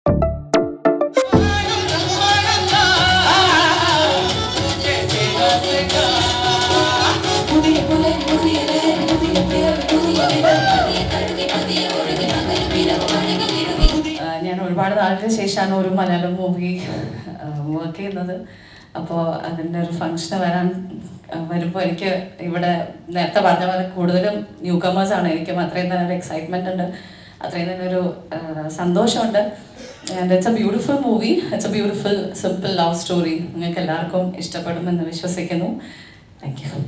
ആ, ഞാൻ ഒരുപാട് നാളിന് ശേഷമാണ് ഒരു മലയാളം മൂവി വർക്ക് ചെയ്യുന്നത് അപ്പോൾ അതിൻ്റെ ഒരു ഫങ്ഷന് വരാൻ വരുമ്പോൾ എനിക്ക് ഇവിടെ നേരത്തെ പറഞ്ഞ പോലെ കൂടുതലും ന്യൂ കമേഴ്സ് ആണ് എനിക്കും അത്രയും തന്നെ ഒരു എക്സൈറ്റ്മെൻ്റ് ഉണ്ട് അത്രയും തന്നെ ഒരു ആ, സന്തോഷമുണ്ട് and it's a beautiful movie it's a beautiful simple love story നിങ്ങൾക്ക് എല്ലാവർക്കും ഇഷ്ടപ്പെടുമെന്ന് വിശ്വസിക്കുന്നു താങ്ക് യു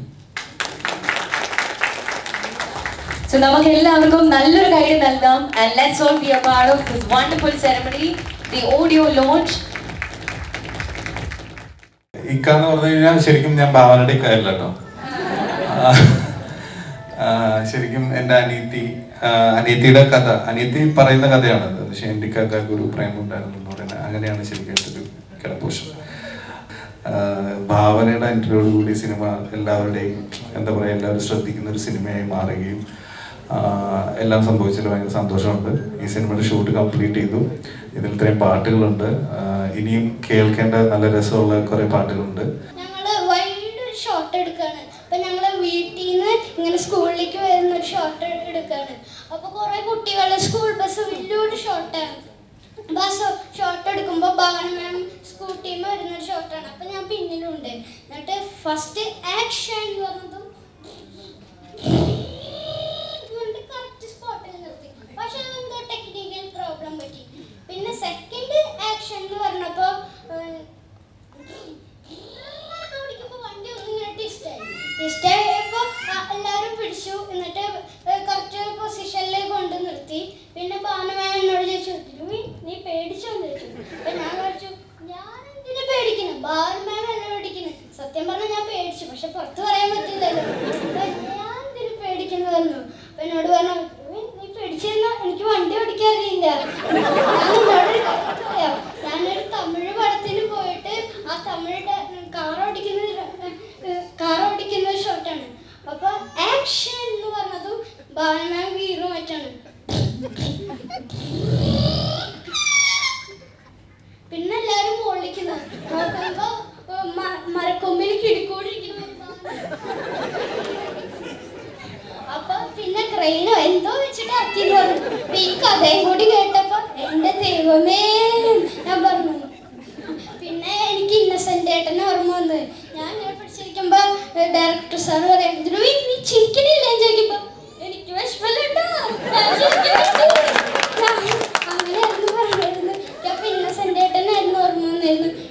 സോ നമുക്ക് എല്ലാവർക്കും നല്ലൊരു കൈ നൽകാം and let's all be a part of this wonderful ceremony the audio launch ഇക്ക എന്ന് പറഞ്ഞു കഴിഞ്ഞാൽ ശരിക്കും ഞാൻ ഭാവനയുടെ ഇക്കയല്ല കേട്ടോ ആ, ശരിക്കും എൻ്റെ അനീതി ആ, അനീതിയുടെ കഥ അനീതി പറയുന്ന കഥയാണത് പക്ഷെ എൻ്റെ ഇക്കാക്ക് ഒരു പ്രേമം ഉണ്ടായിരുന്നു എന്ന് പറയുന്നത് അങ്ങനെയാണ് ശരിക്കും എൻ്റെ ഒരു കിടപ്പോഷം ഭാവനയുടെ എൻട്രിയോടുകൂടി സിനിമ എല്ലാവരുടെയും എന്താ പറയുക എല്ലാവരും ശ്രദ്ധിക്കുന്ന ഒരു സിനിമയായി മാറുകയും ആ, എല്ലാം സംഭവിച്ചതിൽ ഭയങ്കര സന്തോഷമുണ്ട് ഈ സിനിമയുടെ ഷൂട്ട് കംപ്ലീറ്റ് ചെയ്തു ഇതിൽ ഇത്രയും പാട്ടുകളുണ്ട് ആ, ഇനിയും കേൾക്കേണ്ട നല്ല രസമുള്ള കുറേ പാട്ടുകളുണ്ട് ഞങ്ങള് വൈകിട്ട് ഒരു ഷോട്ട് എടുക്കാണ് അപ്പൊ ഞങ്ങള് വീട്ടിൽ നിന്ന് ഇങ്ങനെ സ്കൂളിലേക്ക് വരുന്ന ഒരു ഷോട്ട് എടുക്കാണ് അപ്പൊ കുറെ കുട്ടികള് സ്കൂൾ ബസ് വലിയൊരു ഷോട്ടാണ് ബസ് ഷോട്ട് എടുക്കുമ്പോൾ ഭവന മാം സ്കൂട്ടിയിൽ വരുന്ന ഒരു ഷോട്ടാണ് അപ്പൊ ഞാൻ പിന്നിലുണ്ട് എന്നിട്ട് ഫസ്റ്റ് ആക്ഷൻ എന്ന് പറഞ്ഞതും കറക്റ്റ് സ്പോട്ടിൽ നിർത്തി പക്ഷെ എന്തോ ടെക്നിക്കൽ പ്രോബ്ലം പറ്റി പിന്നെ സെക്കൻഡ് ആക്ഷൻ എന്ന് പറഞ്ഞപ്പോ ഏഹ്, ഓടിക്കുമ്പോ വണ്ടി ഒന്ന് ഇങ്ങനെ twist ആയി. Twist ആയപ്പോ ആ എല്ലാവരും പിടിച്ചു എന്നിട്ട് കറക്റ്റ് പൊസിഷനിൽ കൊണ്ട് നിർത്തി പിന്നെ പാനമാൻ എന്നോട് ചോദിച്ചു "ധ്രുവി, നീ പേടിച്ചോ എന്ന് ചോദിച്ചു അപ്പൊ ഞാൻ ചോദിച്ചു ഞാൻ എന്തിനു പേടിക്കുന്നു ബാർമാൻ എന്നെ പേടിക്കുന്നു സത്യം പറഞ്ഞാൽ ഞാൻ പേടിച്ചു പക്ഷെ പുറത്ത് പറയാൻ പറ്റില്ലല്ലോ അപ്പൊ ഞാൻ എന്തിനു പേടിക്കുന്നതെന്നു അപ്പൊ എന്നോട് പറഞ്ഞു "ധ്രുവി, നീ പേടിച്ചെന്നാ എനിക്ക് വണ്ടി ഓടിക്കാൻ അറിയില്ല ഞാൻ നിന്നോട് ഒരു കാര്യം പറയാം. ഞാനൊരു തമിഴ് പടത്തിന് പോയിട്ട് ആ തമിഴ് കാർ ഓടിക്കുന്ന കാർ ഓടിക്കുന്ന ഒരു ഷോട്ടാണ് അപ്പൊ ആക്ഷൻ എന്ന് പറഞ്ഞതും ബാലന വീറും മറ്റാണ് പിന്നെ എല്ലാരും മുകളിലേക്ക് നോക്കുമ്പോ മ- മരക്കൊമ്പിൽ കിടിക്കൂടിയിരിക്കുന്ന ഒരു ബാലൻ. അപ്പൊ പിന്നെ ക്രെയിനോ എന്തോ വെച്ചിട്ട് ഇറക്കിന്ന് പറഞ്ഞു അപ്പൊ ഈ കഥയും കൂടി കേട്ടപ്പോ എന്റെ ദൈവമേ ഞാൻ പറഞ്ഞു പിന്നെ എനിക്ക് ഇന്നസെന്റ് ഏട്ടനെ ഓർമ്മ വന്ന് ഞാൻ ഇങ്ങനെ പിടിച്ചിരിക്കുമ്പോ ഡയറക്ടർ സാർ പറയാം ധ്രുവി നീ ചിരിക്കണില്ലേ എന്ന് ചോദിക്കുമ്പോ എനിക്ക് വിഷമല്ലുണ്ടോ ഞാൻ ചിരിക്കുന്നുണ്ട്." ഞാൻ അങ്ങനെയായിരുന്നു പറയുന്നത് അപ്പൊ ഇന്നസെന്റ് ഏട്ടനായിരുന്നു ഓർമ്മ വന്നിരുന്നു